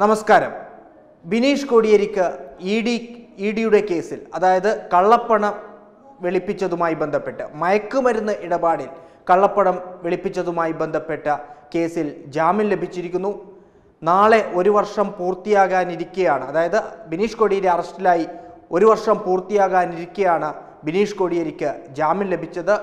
നമസ്കാരം ബിനീഷ് കോടിയേരിക്ക് E D E ഡിയുടെ കേസിൽ അതായത് കള്ളപ്പണം വെളുപ്പിച്ചതുമായി ബന്ധപ്പെട്ട് മയക്കുമരുന്ന് ഇടപാടിൽ കള്ളപ്പണം വെളുപ്പിച്ചതുമായി ബന്ധപ്പെട്ട കേസിൽ ജാമ്യം ലഭിച്ചിരിക്കുന്നു നാളെ ഒരു വർഷം പൂർത്തിയാകാനിരിക്കെയാണ് അതായത് ബിനീഷ് കോടിയേരി അറസ്റ്റിലായി ഒരു വർഷം പൂർത്തിയാകാനിരിക്കെയാണ് ബിനീഷ് കോടിയേരിക്ക് ജാമ്യം ലഭിച്ചത്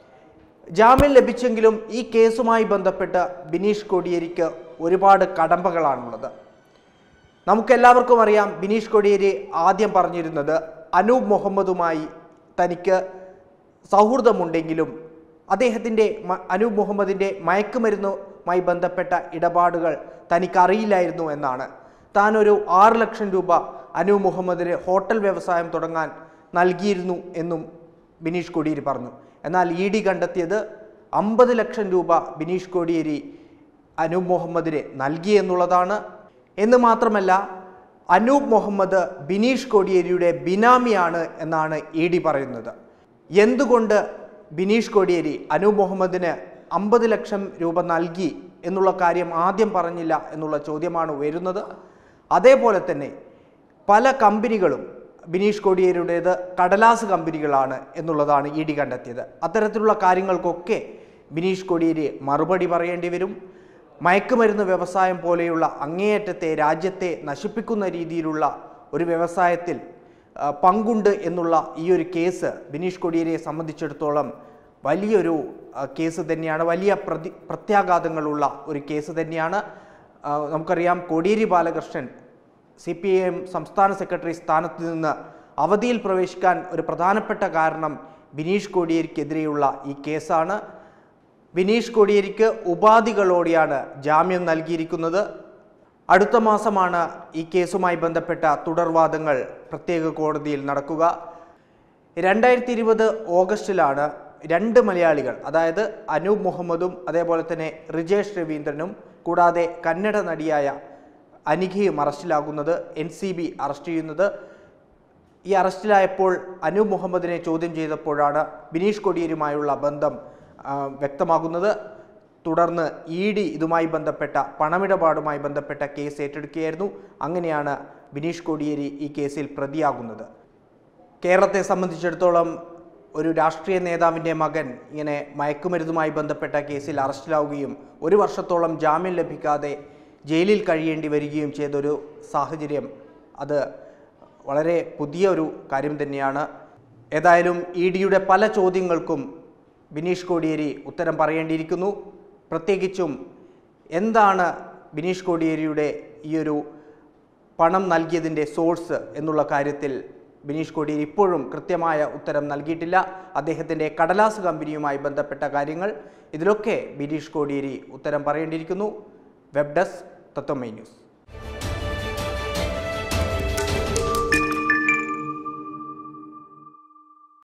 ജാമ്യം ലഭിച്ചെങ്കിലും ഈ കേസുമായി ബന്ധപ്പെട്ട് ബിനീഷ് കോടിയേരിക്ക് ഒരുപാട് കടമ്പകളാണുള്ളത് നമുക്കെല്ലാവർക്കും അറിയാം ബിനീഷ് കോടിയേരി ആദ്യം പറഞ്ഞിരുന്നത് അനൂപ് മുഹമ്മദുമായി തനിക്ക് സൗഹൃദമുണ്ടെങ്കിലും അദ്ദേഹത്തിൻ്റെ മ- അനൂപ് മുഹമ്മദിൻ്റെ മയക്കുമരുന്നുമായി ബന്ധപ്പെട്ട ഇടപാടുകൾ തനിക്കറിയില്ലായിരുന്നു എന്നാണ് താൻ ഒരു ആറ് ലക്ഷം രൂപ അനൂപ് മുഹമ്മദിന് ഹോട്ടൽ വ്യവസായം തുടങ്ങാൻ നൽകിയിരുന്നു എന്നും ബിനീഷ് കോടിയേരി പറഞ്ഞു എന്നാൽ ഇ ഡി കണ്ടെത്തിയത് അമ്പത് ലക്ഷം രൂപ ബിനീഷ് കോടിയേരി അനൂപ് മുഹമ്മദിന് നൽകി എന്നുള്ളതാണ് എന്ന് മാത്രമല്ല അനൂപ് മുഹമ്മദ് ബിനീഷ് കോടിയേരിയുടെ ബിനാമിയാണ് എന്നാണ് ഇ ഡി പറയുന്നത് എന്തുകൊണ്ട് ബിനീഷ് കോടിയേരി അനൂപ് മുഹമ്മദിന് അമ്പത് ലക്ഷം രൂപ നൽകി എന്നുള്ള കാര്യം ആദ്യം പറഞ്ഞില്ല എന്നുള്ള ചോദ്യമാണ് ഉയരുന്നത് അതേപോലെ തന്നെ പല കമ്പനികളും ബിനീഷ് കോടിയേരിയുടേത് കടലാസ് കമ്പനികളാണ് എന്നുള്ളതാണ് ഇ ഡി കണ്ടെത്തിയത് അത്തരത്തിലുള്ള കാര്യങ്ങൾക്കൊക്കെ ബിനീഷ് കോടിയേരി മറുപടി പറയേണ്ടി വരും മയക്കുമരുന്ന് വ്യവസായം പോലെയുള്ള അങ്ങേയറ്റത്തെ രാജ്യത്തെ നശിപ്പിക്കുന്ന രീതിയിലുള്ള ഒരു വ്യവസായത്തിൽ ആ, പങ്കുണ്ട് എന്നുള്ള ഈ ഒരു കേസ് ബിനീഷ് കോടിയേരിയെ സംബന്ധിച്ചിടത്തോളം വലിയൊരു ആ, കേസ് തന്നെയാണ് വലിയ പ്രതി പ്രത്യാഘാതങ്ങളുള്ള ഒരു കേസ് തന്നെയാണ് ആ, നമുക്കറിയാം Kodiyeri Balakrishnan C P I M സംസ്ഥാന സെക്രട്ടറി സ്ഥാനത്ത് നിന്ന് അവധിയിൽ പ്രവേശിക്കാൻ ഒരു പ്രധാനപ്പെട്ട കാരണം ബിനീഷ് കോടിയേരിക്കെതിരെയുള്ള ഈ കേസാണ് ബിനീഷ് കോടിയേരിക്ക് ഉപാധികളോടെയാണ് ജാമ്യം നൽകിയിരിക്കുന്നത് അടുത്ത മാസമാണ് ഈ കേസുമായി ബന്ധപ്പെട്ട തുടർവാദങ്ങൾ പ്രത്യേക കോടതിയിൽ നടക്കുക രണ്ടായിരത്തി ഇരുപത് ഓഗസ്റ്റിലാണ് രണ്ട് മലയാളികൾ അതായത് അനൂപ് മുഹമ്മദും അതേപോലെ തന്നെ റിജേഷ് രവീന്ദ്രനും കൂടാതെ കന്നഡ നടിയായ അനിഖയും അറസ്റ്റിലാകുന്നത് എൻ സി ബി അറസ്റ്റ് ചെയ്യുന്നത് ഈ അറസ്റ്റിലായപ്പോൾ അനൂപ് മുഹമ്മദിനെ ചോദ്യം ചെയ്തപ്പോഴാണ് ബിനീഷ് കൊടിയേരുമായുള്ള ബന്ധം ആ, വ്യക്തമാകുന്നത് തുടർന്ന് ഇ ഡി ഇതുമായി ബന്ധപ്പെട്ട പണമിടപാടുമായി ബന്ധപ്പെട്ട കേസ് ഏറ്റെടുക്കുകയായിരുന്നു അങ്ങനെയാണ് ബിനീഷ് കോടിയേരി ഈ കേസിൽ പ്രതിയാകുന്നത് കേരളത്തെ സംബന്ധിച്ചിടത്തോളം ഒരു രാഷ്ട്രീയ നേതാവിൻ്റെ മകൻ ഇങ്ങനെ മയക്കുമരുന്നുമായി ബന്ധപ്പെട്ട കേസിൽ അറസ്റ്റിലാവുകയും ഒരു വർഷത്തോളം ജാമ്യം ലഭിക്കാതെ ജയിലിൽ കഴിയേണ്ടി വരികയും ചെയ്തൊരു സാഹചര്യം അത് വളരെ പുതിയ ഒരു കാര്യം തന്നെയാണ് ഏതായാലും ഇ ഡിയുടെ പല ചോദ്യങ്ങൾക്കും ബിനീഷ് കോടിയേരി ഉത്തരം പറയേണ്ടിയിരിക്കുന്നു പ്രത്യേകിച്ചും എന്താണ് ബിനീഷ് കോടിയേരിയുടെ ഈ ഒരു പണം നൽകിയതിൻ്റെ സോഴ്സ് എന്നുള്ള കാര്യത്തിൽ ബിനീഷ് കോടിയേരി ഇപ്പോഴും കൃത്യമായ ഉത്തരം നൽകിയിട്ടില്ല അദ്ദേഹത്തിൻ്റെ കടലാസ് കമ്പനിയുമായി ബന്ധപ്പെട്ട കാര്യങ്ങൾ ഇതിലൊക്കെ ബിനീഷ് കോടിയേരി ഉത്തരം പറയേണ്ടിയിരിക്കുന്നു വെബ് ഡെസ്ക് തത്വമൈ ന്യൂസ്